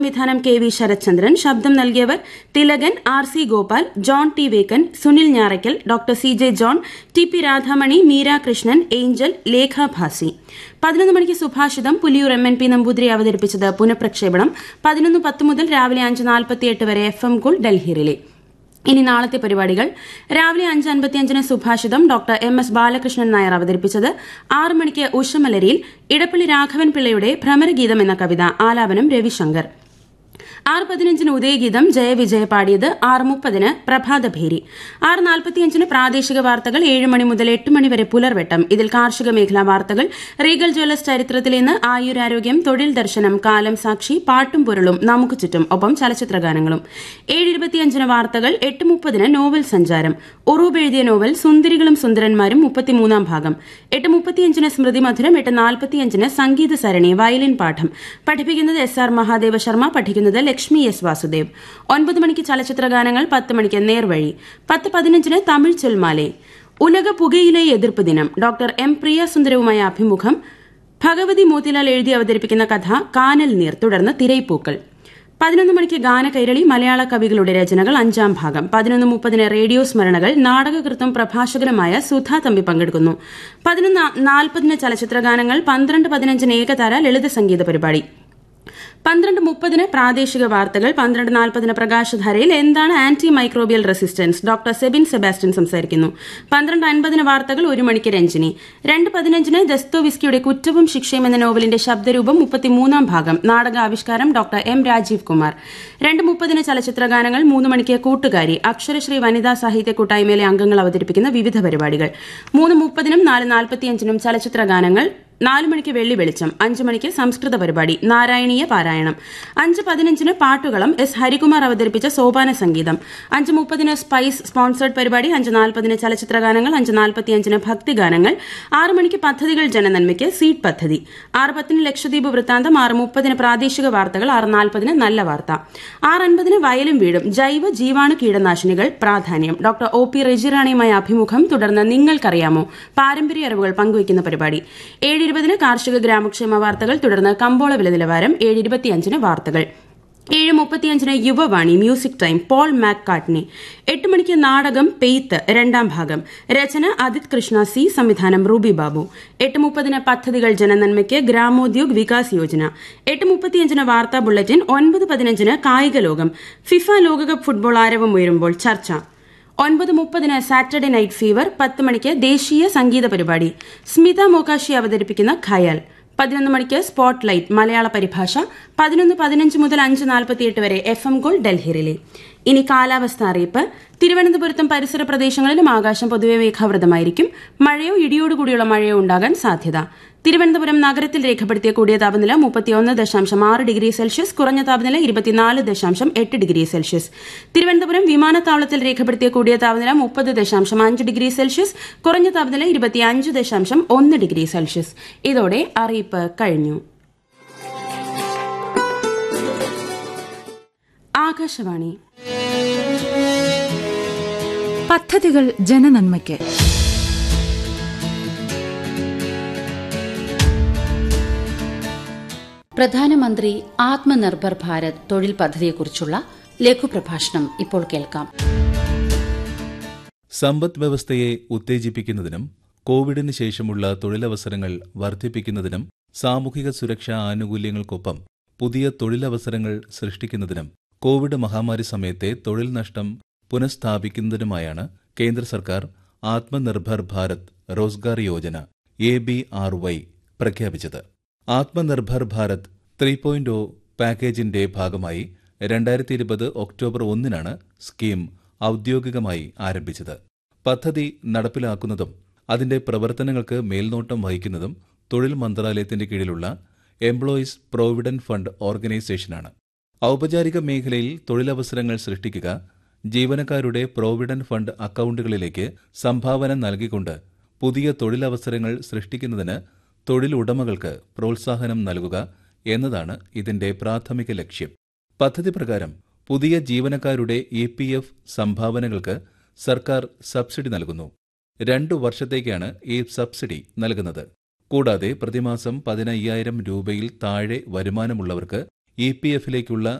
സംവിധാനം K V Sarathchandran ശബ്ദം നൽകിയവർ Thilakan R C Gopal John T Vekkan Sunil Njarakkal doctor C J John T P Radhamani Meera Krishnan Angel Lekha Bhasi പതിനൊന്ന് മണിക്ക് സുഭാഷിതം Puliyoor M N P Namboothiri അവതരിപ്പിച്ചത് പുനഃപ്രക്ഷേപണം പതിനൊന്ന് പത്ത് മുതൽ രാവിലെ അഞ്ച് നാൽപ്പത്തിയെട്ട് വരെ എഫ് എം കുൾ ഡൽഹിയിലെ ഇനി നാളത്തെ പരിപാടികൾ രാവിലെ അഞ്ച് അൻപത്തിയഞ്ചിന് സുഭാഷിതം doctor M S Balakrishnan Nair അവതരിപ്പിച്ചത് ആറ് മണിക്ക് ഉഷമലരിയിൽ ഇടപ്പള്ളി രാഘവൻ പിള്ളയുടെ ഭ്രമരഗീതം എന്ന കവിത ആലാപനം രവിശങ്കർ ആറ് പതിനഞ്ചിന് ഉദയഗീതം ജയവിജയ പാടിയത് ആറ് മുപ്പതിന് പ്രഭാതഭേരി ആറ് നാൽപ്പത്തിയഞ്ചിന് പ്രാദേശിക വാർത്തകൾ ഏഴ് മണി മുതൽ എട്ട് മണി വരെ പുലർവെട്ടം ഇതിൽ കാർഷിക മേഖലാ വാർത്തകൾ റീഗൽ ജ്വല്ലസ് ചരിത്രത്തിൽ ഇന്ന് ആയുരാരോഗ്യം തൊഴിൽ ദർശനം കാലം സാക്ഷി പാട്ടും പൊരുളും നമുക്ക് ചുറ്റും ഒപ്പം ചലച്ചിത്ര ഗാനങ്ങളും ഏഴ് ഇരുപത്തിയഞ്ചിന് വാർത്തകൾ എട്ട് മുപ്പതിന് നോവൽ സഞ്ചാരം ഉറൂബ് എഴുതിയ നോവൽ സുന്ദരികളും സുന്ദരന്മാരും മുപ്പത്തിമൂന്നാം ഭാഗം എട്ട് മുപ്പത്തിയഞ്ചിന് സ്മൃതി മധുരം എട്ട് നാൽപ്പത്തിയഞ്ചിന് സംഗീത സരണി വയലിൻ പാഠം പഠിപ്പിക്കുന്നത് എസ് ആർ മഹാദേവ ശർമ്മ പഠിക്കുന്നത് ലക്ഷ്മി എസ് വാസുദേവ് ഒൻപത് മണിക്ക് ചലച്ചിത്ര ഗാനങ്ങൾ പത്ത് മണിക്ക് നേർവഴി പത്ത് പതിനഞ്ചിന് തമിഴ് ചൊൽമാലെ ഉലക പുകയിലെ എതിർപ്പ് ദിനം ഡോക്ടർ എം പ്രിയ സുന്ദരവുമായ അഭിമുഖം ഭഗവതി മോത്തിലാൽ എഴുതി അവതരിപ്പിക്കുന്ന കഥ കാനൽ നീർ തുടർന്ന് തിരൈപ്പൂക്കൾ പതിനൊന്ന് മണിക്ക് ഗാനകൈരളി മലയാള കവികളുടെ രചനകൾ അഞ്ചാം ഭാഗം പതിനൊന്ന് മുപ്പതിന് റേഡിയോ സ്മരണകൾ നാടകകൃത്തും പ്രഭാഷകനുമായ സുധാ തമ്പി പങ്കെടുക്കുന്നു പതിനൊന്ന് നാൽപ്പതിന് ചലച്ചിത്ര ഗാനങ്ങൾ പന്ത്രണ്ട് പതിനഞ്ചിന് ഏകതാര ലളിത സംഗീത പരിപാടി പന്ത്രണ്ട് മുപ്പതിന് പ്രാദേശിക വാർത്തകൾ പന്ത്രണ്ട് നാൽപ്പതിന് പ്രകാശധാരയിൽ എന്താണ് anti microbial resistance doctor Sebin Sebastian സംസാരിക്കുന്നു പന്ത്രണ്ട് അൻപതിന് വാർത്തകൾ ഒരു മണിക്ക് രഞ്ജിനി രണ്ട് പതിനഞ്ചിന് ദസ്തോവിസ്കിയുടെ കുറ്റവും ശിക്ഷയും എന്ന നോവലിന്റെ ശബ്ദരൂപം മുപ്പത്തിമൂന്നാം ഭാഗം നാടകാവിഷ്കാരം ഡോക്ടർ എം രാജീവ് കുമാർ രണ്ട് മുപ്പതിന് ചലച്ചിത്ര ഗാനങ്ങൾ മൂന്ന് മണിക്ക് കൂട്ടുകാരി അക്ഷരശ്രീ വനിതാ സാഹിത്യ കൂട്ടായ്മയിലെ അംഗങ്ങൾ അവതരിപ്പിക്കുന്ന വിവിധ പരിപാടികൾ മൂന്ന് മുപ്പതിനും നാല് നാൽപ്പത്തിയഞ്ചിനും ചലച്ചിത്ര ഗാനങ്ങൾ നാല് മണിക്ക് വെള്ളി വെളിച്ചം അഞ്ച് മണിക്ക് സംസ്കൃത പരിപാടി നാരായണീയ പാരായണം അഞ്ച് പതിനഞ്ചിന് പാട്ടുകളം എസ് ഹരികുമാർ അവതരിപ്പിച്ച സോപാന സംഗീതം അഞ്ച് മുപ്പതിന് സ്പൈസ് സ്പോൺസേഡ് പരിപാടി അഞ്ച് നാൽപ്പതിന് ചലച്ചിത്ര ഗാനങ്ങൾ അഞ്ച് നാൽപ്പത്തിയഞ്ചിന് ഭക്തിഗാനങ്ങൾ ആറ് മണിക്ക് പദ്ധതികൾ ജനനന്മയ്ക്ക് സീഡ് പദ്ധതി ആറ് പത്തിന് ലക്ഷദ്വീപ് വൃത്താന്തം ആറ് മുപ്പതിന് പ്രാദേശിക വാർത്തകൾ ആറ് നാൽപ്പതിന് നല്ല വാർത്ത ആറ് അൻപതിന് വയലും വീടും ജൈവ ജീവാണു കീടനാശിനികൾ പ്രാധാന്യം ഡോക്ടർ ഒ പി റെജിറാണിയുമായ അഭിമുഖം തുടർന്ന് നിങ്ങൾക്കറിയാമോ പാരമ്പര്യ അറിവുകൾ പങ്കുവയ്ക്കുന്ന പരിപാടി ഏഴ് ഇരുപതിന് കാർഷിക ഗ്രാമക്ഷേമ വാർത്തകൾ തുടർന്ന് കമ്പോള വില നിലവാരം ഏഴ് ഇരുപത്തിയഞ്ചിന് വാർത്തകൾ ഏഴ് മുപ്പത്തിയഞ്ചിന് Yuvavani music time Paul McCartney എട്ട് മണിക്ക് നാടകം പെയ്ത്ത് രണ്ടാം ഭാഗം രചന അദിത് കൃഷ്ണ സി സംവിധാനം റൂബി ബാബു എട്ട് മുപ്പതിന് പദ്ധതികൾ ജനനന്മയ്ക്ക് ഗ്രാമോദ്യോഗ് വികാസ് യോജന എട്ട് മുപ്പത്തിയഞ്ചിന് വാർത്താ ബുള്ളറ്റിൻ ഒൻപത് പതിനഞ്ചിന് കായിക ലോകം ഫിഫ ലോകകപ്പ് ഫുട്ബോൾ ആരവം ഉയരുമ്പോൾ ചർച്ച ഒൻപത് മുപ്പതിന് സാറ്റർഡേ നൈറ്റ് ഫീവർ പത്ത് മണിക്ക് ദേശീയ സംഗീത പരിപാടി സ്മിത മോകാശി അവതരിപ്പിക്കുന്ന ഖയാൽ പതിനൊന്ന് മണിക്ക് സ്പോട്ട് ലൈറ്റ് മലയാള പരിഭാഷ പതിനൊന്ന് പതിനഞ്ച് മുതൽ അഞ്ച് നാൽപ്പത്തിയെട്ട് വരെ എഫ് എം ഗോൾ ഡൽഹിയിലെ ഇനി കാലാവസ്ഥ അറിയിപ്പ് തിരുവനന്തപുരത്തും പരിസര പ്രദേശങ്ങളിലും ആകാശം പൊതുവെ മേഘാവൃതമായിരിക്കും മഴയോ ഇടിയോടുകൂടിയുള്ള മഴയോ ഉണ്ടാകാൻ സാധ്യത തിരുവനന്തപുരം നഗരത്തിൽ രേഖപ്പെടുത്തിയ കൂടിയ താപനില മുപ്പത്തിയൊന്ന് ദശാംശം ആറ് ഡിഗ്രി സെൽഷ്യസ് കുറഞ്ഞ താപനില ഇരുപത്തിനാല് ദശാംശം എട്ട് ഡിഗ്രി സെൽഷ്യസ് തിരുവനന്തപുരം വിമാനത്താവളത്തിൽ രേഖപ്പെടുത്തിയ കൂടിയ താപനില മുപ്പത് ദശാംശം അഞ്ച് ഡിഗ്രി സെൽഷ്യസ് കുറഞ്ഞ താപനില ഇരുപത്തിയഞ്ച് ദശാംശം ഒന്ന് ഡിഗ്രി സെൽഷ്യസ് ഇതോടെ അറിയിപ്പ് കഴിഞ്ഞു ആകാശവാണി പദ്ധതികൾ ജനനന്മയ്ക്ക് പ്രധാനമന്ത്രി ആത്മനിർഭർ ഭാരത് തൊഴിൽ പദ്ധതിയെക്കുറിച്ചുള്ള ലഘുപ്രഭാഷണം ഇപ്പോൾ കേൾക്കാം സമ്പദ് വ്യവസ്ഥയെ ഉത്തേജിപ്പിക്കുന്നതിനും കോവിഡിന് ശേഷമുള്ള തൊഴിലവസരങ്ങൾ വർദ്ധിപ്പിക്കുന്നതിനും സാമൂഹിക സുരക്ഷാ ആനുകൂല്യങ്ങൾക്കൊപ്പം പുതിയ തൊഴിലവസരങ്ങൾ സൃഷ്ടിക്കുന്നതിനും കോവിഡ് മഹാമാരി സമയത്തെ തൊഴിൽ നഷ്ടം പുനഃസ്ഥാപിക്കുന്നതിനുമായാണ് കേന്ദ്ര സർക്കാർ Atmanirbhar Bharat Rozgar Yojana A B R Y പ്രഖ്യാപിച്ചത് Atmanirbhar Bharat three point O പാക്കേജിന്റെ ഭാഗമായി രണ്ടായിരത്തി ഇരുപത് ഒക്ടോബർ ഒന്നിനാണ് സ്കീം ഔദ്യോഗികമായി ആരംഭിച്ചത് പദ്ധതി നടപ്പിലാക്കുന്നതും അതിന്റെ പ്രവർത്തനങ്ങൾക്ക് മേൽനോട്ടം വഹിക്കുന്നതും തൊഴിൽ മന്ത്രാലയത്തിന്റെ കീഴിലുള്ള എംപ്ലോയീസ് പ്രോവിഡന്റ് ഫണ്ട് ഓർഗനൈസേഷനാണ് ഔപചാരിക മേഖലയിൽ തൊഴിലവസരങ്ങൾ സൃഷ്ടിക്കുക ജീവനക്കാരുടെ പ്രോവിഡന്റ് ഫണ്ട് അക്കൗണ്ടുകളിലേക്ക് സംഭാവന നൽകിക്കൊണ്ട് പുതിയ തൊഴിലവസരങ്ങൾ സൃഷ്ടിക്കുന്നതിന് തൊഴിലുടമകൾക്ക് പ്രോത്സാഹനം നൽകുക എന്നതാണ് ഇതിന്റെ പ്രാഥമിക ലക്ഷ്യം പദ്ധതി പ്രകാരം പുതിയ ജീവനക്കാരുടെ ഇ പി എഫ് സംഭാവനകൾക്ക് സർക്കാർ സബ്സിഡി നൽകുന്നു രണ്ടു വർഷത്തേക്കാണ് ഈ സബ്സിഡി നൽകുന്നത് കൂടാതെ പ്രതിമാസം പതിനയ്യായിരം രൂപയിൽ താഴെ വരുമാനമുള്ളവർക്ക് ഇ പി എഫിലേക്കുള്ള